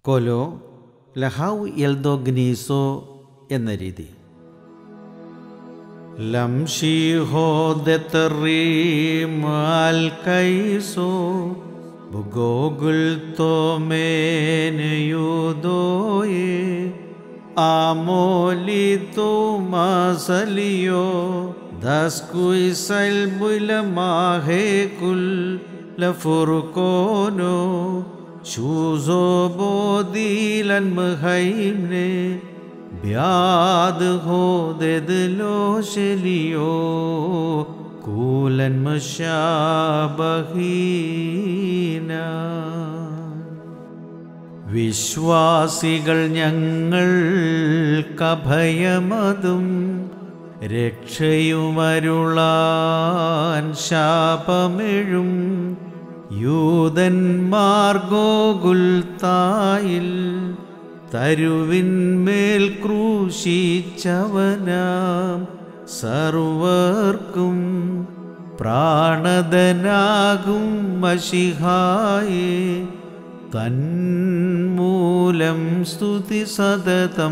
കൊലോ ലഹാവ് എൽദോഗ്നീസോ എന്ന രീതി ലംഷീഹോദെത്തറീമാൽ കൈസോ ബുഗോഗുൽ തോമേനയുദോയേ ആമോലിത്തോ മാസലിയോ ദസ്കുയിസൽ ബുലമാഹേകുൽ ലഫുർക്കോനോ ശൂസോ ബോദീലൻ മഹൈംനെ ബ്യാദ് ഹോദെദ്ലോ ശലിയോ കൂലൻ മഷാബഹീന വിശ്വാസികൾ ഞങ്ങൾ കഭയമതും രക്ഷയുമരുളാൻ ശാപമെഴും യൂതന്മാർഗോകുൽത്തായിൽ തരുവിന്മേൽ ക്രൂശിച്ചവനാം സർവർക്കും പ്രാണതനാകും മഷിഹായേ തന്മൂലം സ്തുതി സതതം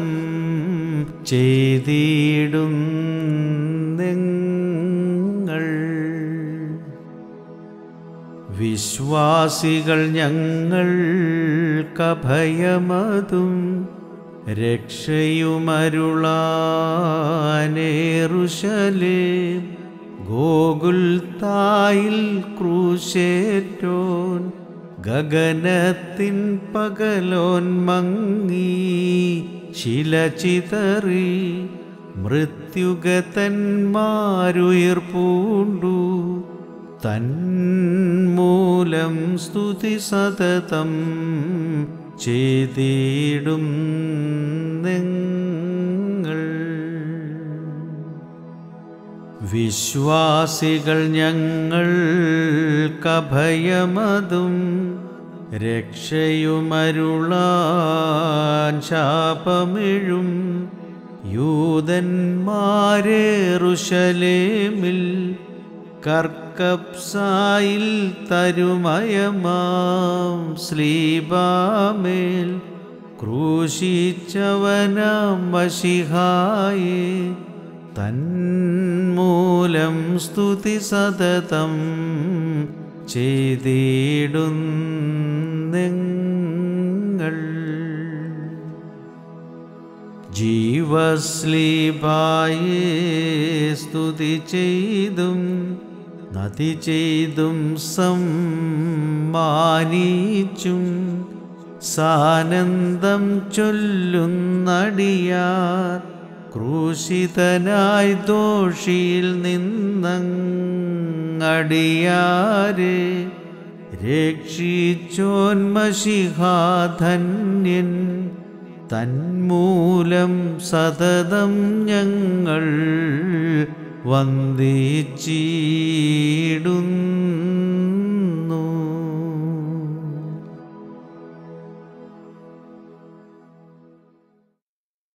ചെയ്തിടും നിങ്ങൾ വിശ്വാസികൾ ഞങ്ങൾ കഭയമതും രക്ഷയുമരുളാനേറുശലേ ഗോകുൽ തായിൽ ക്രൂശേറ്റോൻ ഗഗനത്തിൻ പകലോൻ മങ്ങി ശിലചിതറി മൃത്യുഗതന്മാരുയിർപ്പൂണ്ടു തന്മൂലം സ്തുതി സതതം ചെയ്തിടും നിങ്ങൾ വിശ്വാസികൾ ഞങ്ങൾ കഭയമതും രക്ഷയുമരുളാൻ ശാപമിഴും യൂതന്മാരേറുശലേമിൽ കർക്കപ്സായിൽ തരുമയമാം ശ്ലീബാമേൽ ക്രൂശിച്ചവനാം മഷിഹായേ തന്മൂലം സ്തുതി സതതം ചെയ്തിടും നിങ്ങൾ ജീവസ്ലീപായേ സ്തുതി ചെയ്തും നദി ചെയ്തും സമ്മാനിച്ചും സാനന്ദം ചൊല്ലുന്നടിയാർ ക്രൂശിതനായി ദോഷിയിൽ നിന്നങ്ങടിയാരെ രക്ഷിച്ചോന്മഷിഹാധന്യൻ തന്മൂലം സതതം ഞങ്ങൾ വന്ദിച്ചിടുന്നു